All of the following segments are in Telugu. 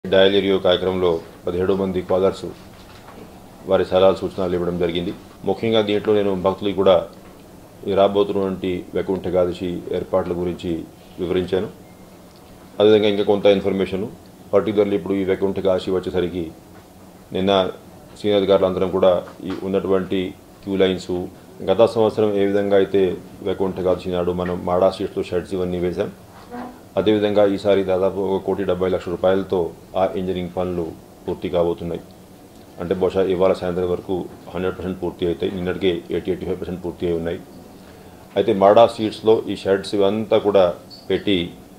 డయల్ రియో కార్యక్రమంలో పదిహేడు మంది కాలర్స్ వారి సలహాలు సూచనలు ఇవ్వడం జరిగింది ముఖ్యంగా దీంట్లో నేను భక్తులకు కూడా ఈ రాబోతున్నటువంటి వైకుంఠ ఏకాదశి ఏర్పాట్ల గురించి వివరించాను అదేవిధంగా ఇంకా కొంత ఇన్ఫర్మేషన్ పర్టికులర్లీ ఇప్పుడు ఈ వైకుంఠ ఏకాదశి వచ్చేసరికి నిన్న సీనియర్ అధికారులు అందరం కూడా ఈ ఉన్నటువంటి క్యూ లైన్స్ గత సంవత్సరం ఏ విధంగా అయితే వైకుంఠ ఏకాదశి నాడు మనం మాడా స్ట్రీట్స్లో షర్ట్స్ ఇవన్నీ వేశాం అదేవిధంగా ఈసారి దాదాపు ఒక కోటి డెబ్బై లక్షల రూపాయలతో ఆ ఇంజనీరింగ్ పనులు పూర్తి కాబోతున్నాయి అంటే బహుశా ఇవాళ సాయంత్రం వరకు హండ్రెడ్ పర్సెంట్ పూర్తి అవుతాయి నిన్నటికే ఎయిటీ ఎయిటీ ఫైవ్ పర్సెంట్ పూర్తి అయి ఉన్నాయి అయితే మాడా సీట్స్లో ఈ షర్ట్స్ ఇవంతా కూడా పెట్టి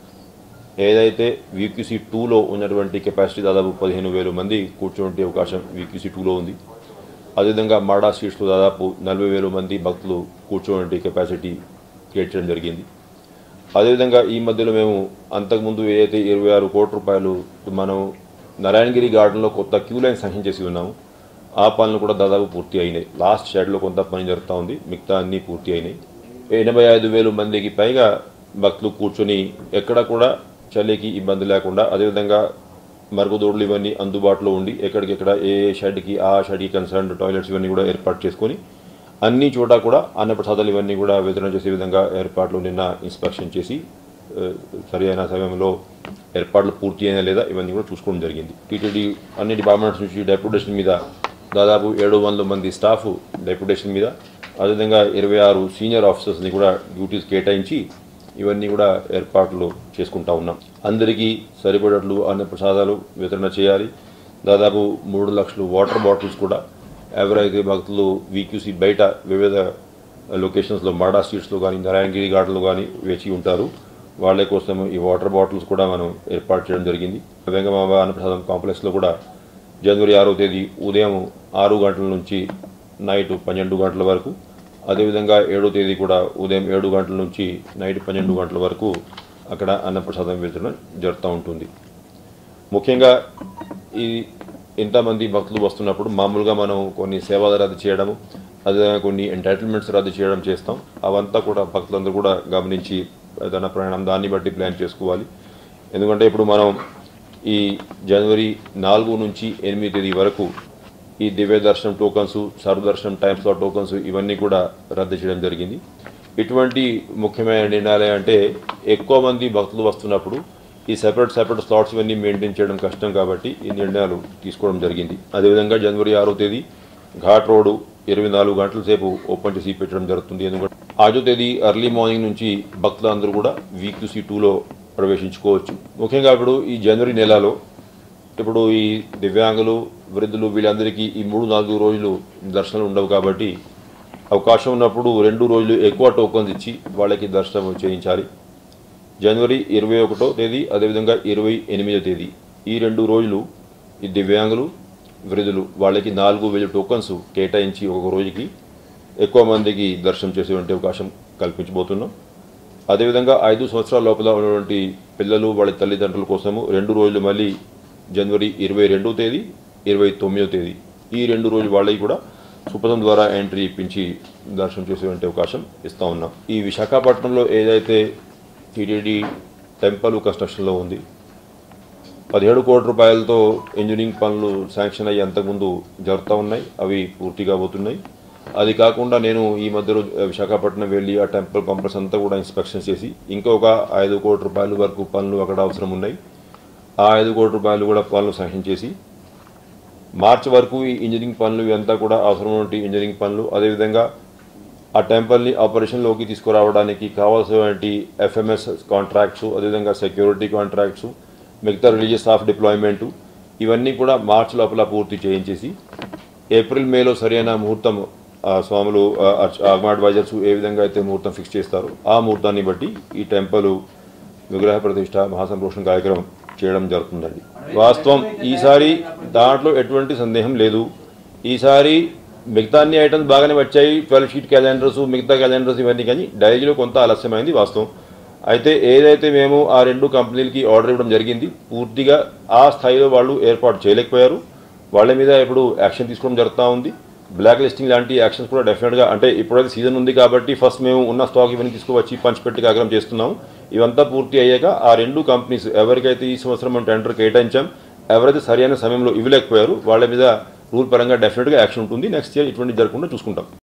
ఏదైతే వీక్యూసీ టూలో ఉన్నటువంటి కెపాసిటీ దాదాపు పదిహేను వేల మంది కూర్చోంటే అవకాశం వీక్యూసీ టూలో ఉంది అదేవిధంగా మాడా సీట్స్లో దాదాపు నలభై వేల మంది భక్తులు కూర్చోంటే కెపాసిటీ క్రియేట్ చేయడం జరిగింది అదేవిధంగా ఈ మధ్యలో మేము అంతకుముందు ఏదైతే ఇరవై ఆరు కోట్ల రూపాయలు మనం నారాయణగిరి గార్డెన్లో కొత్త క్యూ లైన్ శాంక్షన్ చేసి ఉన్నాము ఆ పనులు కూడా దాదాపు పూర్తి అయినాయి లాస్ట్ షెడ్లో కొంత పని జరుగుతూ ఉంది మిగతా అన్నీ పూర్తి అయినాయి ఎనభై ఐదు వేలు మందికి పైగా భక్తులు కూర్చొని ఎక్కడ కూడా చలికి ఇబ్బంది లేకుండా అదేవిధంగా మరుగుదొడ్లు ఇవన్నీ అందుబాటులో ఉండి ఎక్కడికెక్కడ ఏ షెడ్కి ఆ షెడ్కి కన్సర్న్ టాయిలెట్స్ ఇవన్నీ కూడా ఏర్పాటు చేసుకొని అన్ని చోట కూడా అన్నప్రసాదాలు ఇవన్నీ కూడా వితరణ చేసే విధంగా ఏర్పాట్లు నిన్న ఇన్స్పెక్షన్ చేసి ఆ, సరి అయిన సమయంలో ఏర్పాట్లు పూర్తి అయినా లేదా ఇవన్నీ కూడా చూసుకోవడం జరిగింది టీటీడీ అన్ని డిపార్ట్మెంట్స్ నుంచి డెప్యుటేషన్ మీద దాదాపు ఏడు వందల మంది స్టాఫ్ డెప్యుటేషన్ మీద అదేవిధంగా ఇరవై ఆరు సీనియర్ ఆఫీసర్స్ని కూడా డ్యూటీస్ కేటాయించి ఇవన్నీ కూడా ఏర్పాట్లు చేసుకుంటా ఉన్నాం అందరికీ సరిపడట్లు అన్నప్రసాదాలు వితరణ చేయాలి దాదాపు మూడు లక్షలు వాటర్ బాటిల్స్ కూడా ఎవరైతే భక్తులు వీక్యూసీ బయట వివిధ లొకేషన్స్లో మాడా స్ట్రీట్స్లో కానీ నారాయణగిరి ఘాట్లో కానీ వేచి ఉంటారు వాళ్ళ కోసం ఈ వాటర్ బాటిల్స్ కూడా మనం ఏర్పాటు చేయడం జరిగింది వెంగమాంబ అన్నప్రసాదం కాంప్లెక్స్లో కూడా జనవరి ఆరో తేదీ ఉదయం ఆరు గంటల నుంచి నైట్ పన్నెండు గంటల వరకు అదేవిధంగా ఏడో తేదీ కూడా ఉదయం ఏడు గంటల నుంచి నైట్ పన్నెండు గంటల వరకు అక్కడ అన్నప్రసాదం వితరణ జరుగుతూ ఉంటుంది ముఖ్యంగా ఈ ఇంతమంది భక్తులు వస్తున్నప్పుడు మామూలుగా మనం కొన్ని సేవలు రద్దు చేయడము అదేవిధంగా కొన్ని ఎంటైటిల్మెంట్స్ రద్దు చేయడం చేస్తాం అవంతా కూడా భక్తులందరూ కూడా గమనించి ఏదైనా ప్రయాణం దాన్ని బట్టి ప్లాన్ చేసుకోవాలి ఎందుకంటే ఇప్పుడు మనం ఈ జనవరి నాలుగు నుంచి ఎనిమిది తేదీ వరకు ఈ దివ్య దర్శనం టోకన్స్ సర్వదర్శనం టైమ్ స్లాట్ టోకన్స్ ఇవన్నీ కూడా రద్దు చేయడం జరిగింది ఇటువంటి ముఖ్యమైన నిర్ణయాలు అంటే ఎక్కువ మంది భక్తులు వస్తున్నప్పుడు ఈ సెపరేట్ సెపరేట్ స్లాట్స్ ఇవన్నీ మెయింటైన్ చేయడం కష్టం కాబట్టి ఈ నిర్ణయాలు తీసుకోవడం జరిగింది అదేవిధంగా జనవరి ఆరో తేదీ ఘాట్ రోడ్డు ఇరవై నాలుగు గంటల సేపు ఓపెన్ చేసి పెట్టడం జరుగుతుంది ఎందుకంటే ఆరో తేదీ ఎర్లీ మార్నింగ్ నుంచి భక్తులందరూ కూడా వీక్యూసీ టూలో ప్రవేశించుకోవచ్చు ముఖ్యంగా ఇప్పుడు ఈ జనవరి నెలలో ఇప్పుడు ఈ దివ్యాంగులు వృద్ధులు వీళ్ళందరికీ ఈ మూడు నాలుగు రోజులు దర్శనాలు ఉండవు కాబట్టి అవకాశం ఉన్నప్పుడు రెండు రోజులు ఎక్కువ టోకన్స్ ఇచ్చి వాళ్ళకి దర్శనం చేయించాలి జనవరి ఇరవై ఒకటో తేదీ అదేవిధంగా ఇరవై ఎనిమిదో తేదీ ఈ రెండు రోజులు ఈ దివ్యాంగులు వృద్ధులు వాళ్ళకి నాలుగు వేల టోకన్స్ కేటాయించి ఒక రోజుకి ఎక్కువ మందికి దర్శనం చేసేటువంటి అవకాశం కల్పించబోతున్నాం అదేవిధంగా ఐదు సంవత్సరాల లోపల ఉన్నటువంటి పిల్లలు వాళ్ళ తల్లిదండ్రుల కోసము రెండు రోజులు మళ్ళీ జనవరి ఇరవై రెండో తేదీ ఇరవై తొమ్మిదో తేదీ ఈ రెండు రోజులు వాళ్ళకి కూడా సుపథం ద్వారా ఎంట్రీ ఇప్పించి దర్శనం చేసేటువంటి అవకాశం ఇస్తూ ఉన్నాం ఈ విశాఖపట్నంలో ఏదైతే టీటీడీ టెంపుల్ కన్స్ట్రక్షన్లో ఉంది పదిహేడు కోట్ల రూపాయలతో ఇంజనీరింగ్ పనులు శాంక్షన్ అయ్యి అంతకుముందు జరుగుతూ ఉన్నాయి అవి పూర్తి కాబోతున్నాయి అది కాకుండా నేను ఈ మధ్యలో విశాఖపట్నం వెళ్ళి ఆ టెంపుల్ కాంప్లెక్స్ అంతా కూడా ఇన్స్పెక్షన్ చేసి ఇంకొక ఐదు కోట్ల రూపాయల వరకు పనులు అక్కడ అవసరం ఉన్నాయి ఆ ఐదు కోట్ల రూపాయలు కూడా పనులు శాంక్షన్ చేసి మార్చి వరకు ఈ ఇంజనీరింగ్ పనులు ఇవంతా కూడా అవసరమైన ఇంజనీరింగ్ పనులు అదేవిధంగా ఆ టెంపుల్ని ఆపరేషన్లోకి తీసుకురావడానికి కావాల్సినటువంటి ఎఫ్ఎంఎస్ కాంట్రాక్ట్స్ అదేవిధంగా సెక్యూరిటీ కాంట్రాక్ట్స్ మిగతా రిలీజియస్ స్టాఫ్ డిప్లాయ్మెంట్ ఇవన్నీ కూడా మార్చి లోపల పూర్తి చేయించేసి ఏప్రిల్ మేలో సరైన ముహూర్తం ఆ స్వాములు ఆగమా అడ్వైజర్స్ ఏ విధంగా అయితే ముహూర్తం ఫిక్స్ చేస్తారో ఆ ముహూర్తాన్ని బట్టి ఈ టెంపుల్ విగ్రహ ప్రతిష్ట మహాసంప్రోషణ కార్యక్రమం చేయడం జరుగుతుందండి వాస్తవం ఈసారి దాంట్లో ఎటువంటి సందేహం లేదు ఈసారి మిగతా అన్ని ఐటమ్స్ బాగానే వచ్చాయి ట్వెల్వ్ షీట్ క్యాలెండర్స్ మిగతా క్యాలెండర్స్ ఇవన్నీ కానీ డైరీలో కొంత ఆలస్యమైంది వాస్తవం అయితే ఏదైతే మేము ఆ రెండు కంపెనీలకి ఆర్డర్ ఇవ్వడం జరిగింది పూర్తిగా ఆ స్థాయిలో వాళ్ళు ఏర్పాటు చేయలేకపోయారు వాళ్ళ మీద ఇప్పుడు యాక్షన్ తీసుకోవడం జరుగుతూ ఉంది బ్లాక్ లిస్టింగ్ లాంటి యాక్షన్స్ కూడా డెఫినెట్గా అంటే ఇప్పుడైతే సీజన్ ఉంది కాబట్టి ఫస్ట్ మేము ఉన్న స్టాక్ ఇవన్నీ తీసుకువచ్చి పంచిపెట్టి కార్యక్రమం చేస్తున్నాం ఇవంతా పూర్తి అయ్యాక ఆ రెండు కంపెనీస్ ఎవరికైతే ఈ సంవత్సరం మనం టెండర్ కేటాయించాం ఎవరైతే సరైన సమయంలో ఇవ్వలేకపోయారు వాళ్ళ మీద రూల్ పరంగా డెఫినెట్గా యాక్షన్ ఉంటుంది నెక్స్ట్ ఇయర్ ఇటువంటి జరగకుండా చూసుకుంటాం